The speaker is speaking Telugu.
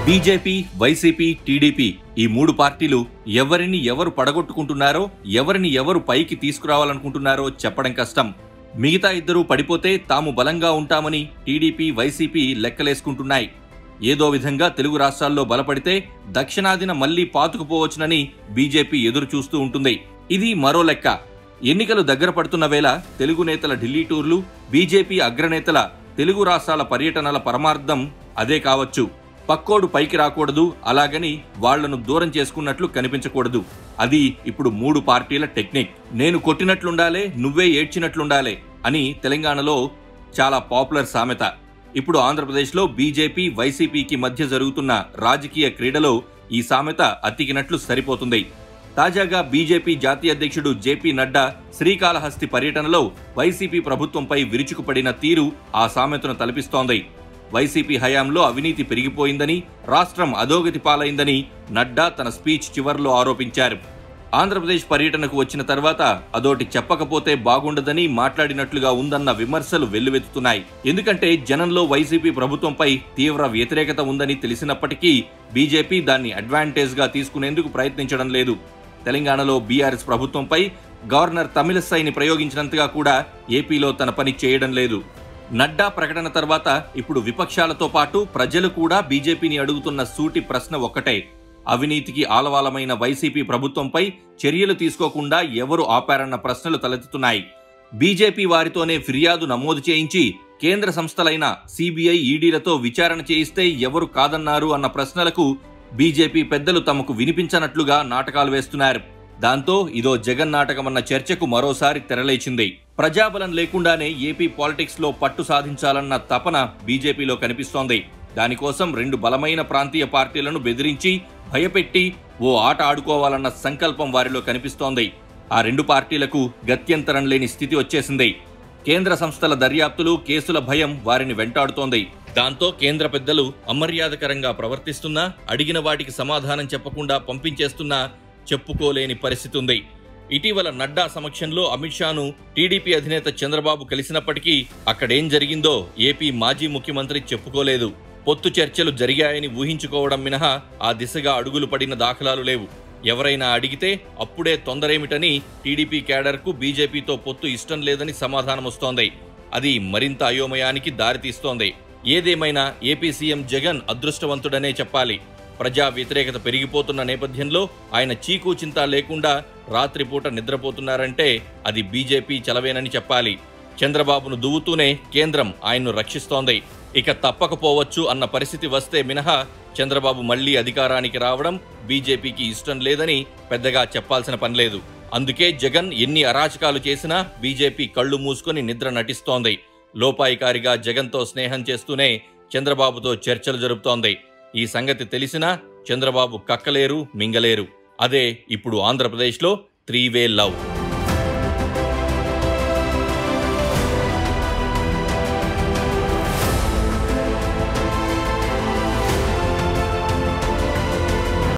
బీజేపీ వైసీపీ టీడీపీ ఈ మూడు పార్టీలు ఎవరిని ఎవరు పడగొట్టుకుంటున్నారో ఎవరిని ఎవరు పైకి తీసుకురావాలనుకుంటున్నారో చెప్పడం కష్టం మిగతా ఇద్దరూ పడిపోతే తాము బలంగా ఉంటామని టీడీపీ వైసీపీ లెక్కలేసుకుంటున్నాయి ఏదో విధంగా తెలుగు రాష్ట్రాల్లో బలపడితే దక్షిణాదిన మళ్లీ పాతుకుపోవచ్చునని బీజేపీ ఎదురు చూస్తూ ఉంటుంది ఇది మరో లెక్క ఎన్నికలు దగ్గర పడుతున్న వేళ తెలుగు నేతల ఢిల్లీ టూర్లు బీజేపీ అగ్రనేతల తెలుగు రాష్ట్రాల పర్యటనల పరమార్థం అదే కావచ్చు పక్కోడు పైకి రాకూడదు అలాగని వాళ్లను దూరం చేసుకున్నట్లు కనిపించకూడదు అది ఇప్పుడు మూడు పార్టీల టెక్నిక్ నేను కొట్టినట్లుండాలే నువ్వే ఏడ్చినట్లుండాలే అని తెలంగాణలో చాలా పాపులర్ సామెత ఇప్పుడు ఆంధ్రప్రదేశ్లో బీజేపీ వైసీపీకి మధ్య జరుగుతున్న రాజకీయ క్రీడలో ఈ సామెత అతికినట్లు సరిపోతుంది తాజాగా బీజేపీ జాతీయ అధ్యక్షుడు జేపీ నడ్డా శ్రీకాళహస్తి పర్యటనలో వైసీపీ ప్రభుత్వంపై విరుచుకుపడిన తీరు ఆ సామెతను తలపిస్తోంది వైసీపీ హయాంలో అవినీతి పెరిగిపోయిందని రాష్ట్రం అధోగతి పాలైందని నడ్డా తన స్పీచ్ చివర్లో ఆరోపించారు ఆంధ్రప్రదేశ్ పర్యటనకు వచ్చిన తర్వాత అదోటి చెప్పకపోతే బాగుండదని మాట్లాడినట్లుగా ఉందన్న విమర్శలు వెల్లువెత్తుతున్నాయి ఎందుకంటే జనంలో వైసీపీ ప్రభుత్వంపై తీవ్ర వ్యతిరేకత ఉందని తెలిసినప్పటికీ బీజేపీ దాన్ని అడ్వాంటేజ్ గా తీసుకునేందుకు ప్రయత్నించడం లేదు తెలంగాణలో బీఆర్ఎస్ ప్రభుత్వంపై గవర్నర్ తమిళసైని ప్రయోగించినంతగా కూడా ఏపీలో తన పని చేయడం లేదు నడ్డా ప్రకటన తర్వాత ఇప్పుడు విపక్షాలతో పాటు ప్రజలు కూడా బీజేపీని అడుగుతున్న సూటి ప్రశ్న ఒక్కటే అవినీతికి ఆలవాలమైన వైసీపీ ప్రభుత్వంపై చర్యలు తీసుకోకుండా ఎవరు ఆపారన్న ప్రశ్నలు తలెత్తుతున్నాయి బీజేపీ వారితోనే ఫిర్యాదు నమోదు చేయించి కేంద్ర సంస్థలైన సిబిఐ ఈడీలతో విచారణ చేయిస్తే ఎవరు కాదన్నారు అన్న ప్రశ్నలకు బీజేపీ పెద్దలు తమకు వినిపించనట్లుగా నాటకాలు వేస్తున్నారు దాంతో ఇదో జగన్ నాటకమన్న చర్చకు మరోసారి తెరలేచింది ప్రజాబలం లేకుండానే ఏపీ పాలిటిక్స్ లో పట్టు సాధించాలన్న తపన బీజేపీలో కనిపిస్తోంది దానికోసం రెండు బలమైన ప్రాంతీయ పార్టీలను బెదిరించి భయపెట్టి ఓ ఆట ఆడుకోవాలన్న సంకల్పం వారిలో కనిపిస్తోంది ఆ రెండు పార్టీలకు గత్యంతరం లేని స్థితి వచ్చేసింది కేంద్ర సంస్థల దర్యాప్తులు కేసుల భయం వారిని వెంటాడుతోంది దాంతో కేంద్ర పెద్దలు అమర్యాదకరంగా ప్రవర్తిస్తున్నా అడిగిన వాటికి సమాధానం చెప్పకుండా పంపించేస్తున్నా చెప్పుకోలేని పరిస్థితి ఉంది ఇటీవల నడ్డా సమక్షంలో అమిత్ షాను టీడీపీ అధినేత చంద్రబాబు కలిసినప్పటికీ అక్కడేం జరిగిందో ఏపీ మాజీ ముఖ్యమంత్రి చెప్పుకోలేదు పొత్తు చర్చలు జరిగాయని ఊహించుకోవడం మినహా ఆ దిశగా అడుగులు పడిన దాఖలాలు లేవు ఎవరైనా అడిగితే అప్పుడే తొందరేమిటని టీడీపీ కేడర్కు బీజేపీతో పొత్తు ఇష్టం లేదని సమాధానం వస్తోంది అది మరింత అయోమయానికి దారితీస్తోంది ఏదేమైనా ఏపీ సీఎం జగన్ అదృష్టవంతుడనే చెప్పాలి ప్రజా వ్యతిరేకత పెరిగిపోతున్న నేపథ్యంలో ఆయన చీకు చింత లేకుండా రాత్రిపూట నిద్రపోతున్నారంటే అది బీజేపీ చలవేనని చెప్పాలి చంద్రబాబును దువ్వుతూనే కేంద్రం ఆయన్ను రక్షిస్తోంది ఇక తప్పకపోవచ్చు అన్న పరిస్థితి వస్తే మినహా చంద్రబాబు మళ్లీ అధికారానికి రావడం బీజేపీకి ఇష్టం లేదని పెద్దగా చెప్పాల్సిన పనిలేదు అందుకే జగన్ ఎన్ని అరాచకాలు చేసినా బీజేపీ కళ్ళు మూసుకొని నిద్ర నటిస్తోంది లోపాయికారిగా జగన్తో స్నేహం చేస్తూనే చంద్రబాబుతో చర్చలు జరుపుతోంది ఈ సంగతి తెలిసినా చంద్రబాబు కక్కలేరు మింగలేరు అదే ఇప్పుడు ఆంధ్రప్రదేశ్లో త్రీ వే లవ్